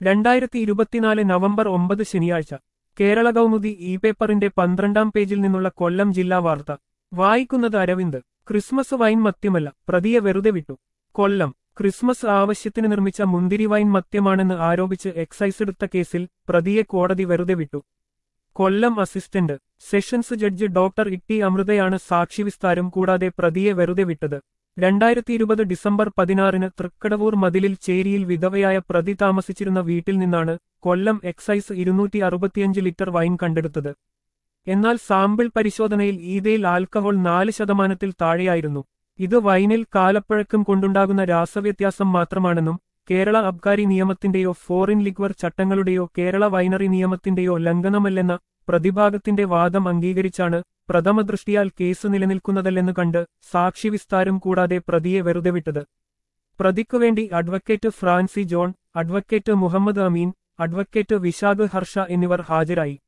രണ്ടായിരത്തി ഇരുപത്തിനാല് നവംബർ ഒമ്പത് ശനിയാഴ്ച കേരള കൗമുദി ഇ പേപ്പറിന്റെ പന്ത്രണ്ടാം പേജിൽ നിന്നുള്ള കൊല്ലം ജില്ലാ വാർത്ത വായിക്കുന്നത് അരവിന്ദ് ക്രിസ്മസ് വൈൻ മദ്യമല്ല പ്രതിയെ വെറുതെ വിട്ടു കൊല്ലം ക്രിസ്മസ് ആവശ്യത്തിന് നിർമ്മിച്ച മുന്തിരി വൈൻ മദ്യമാണെന്ന് ആരോപിച്ച് എക്സൈസ് എടുത്ത കേസിൽ പ്രതിയെ കോടതി വെറുതെ വിട്ടു Kollam assistant sessions judge doctor Itty അമൃതയാണ് സാക്ഷി വിസ്താരം കൂടാതെ പ്രതിയെ വെറുതെ വിട്ടത് രണ്ടായിരത്തി ഇരുപത് ഡിസംബർ പതിനാറിന് തൃക്കടവൂർ മതിലിൽ ചേരിയിൽ വിധവയായ പ്രതി താമസിച്ചിരുന്ന വീട്ടിൽ നിന്നാണ് കൊല്ലം എക്സൈസ് ഇരുന്നൂറ്റി അറുപത്തിയഞ്ച് ലിറ്റർ വൈൻ കണ്ടെടുത്തത് എന്നാൽ സാമ്പിൾ പരിശോധനയിൽ ഈതയിൽ ആൽക്കഹോൾ നാല് ശതമാനത്തിൽ താഴെയായിരുന്നു ഇത് വൈനിൽ കാലപ്പഴക്കം കൊണ്ടുണ്ടാകുന്ന രാസവ്യത്യാസം മാത്രമാണെന്നും കേരള അബ്കാരി നിയമത്തിന്റെയോ ഫോറിൻ ലിക്വർ ചട്ടങ്ങളുടെയോ കേരള വൈനറി നിയമത്തിന്റെയോ ലംഘനമല്ലെന്ന പ്രതിഭാഗത്തിന്റെ വാദം അംഗീകരിച്ചാണ് പ്രഥമദൃഷ്ടിയാൽ കേസ് നിലനിൽക്കുന്നതല്ലെന്ന് കണ്ട് സാക്ഷി വിസ്താരം കൂടാതെ പ്രതിയെ വെറുതെ വിട്ടത് പ്രതിക്കുവേണ്ടി advocate Francy John advocate Muhammad Ameen advocate Vishakh Harsha എന്നിവർ ഹാജരായി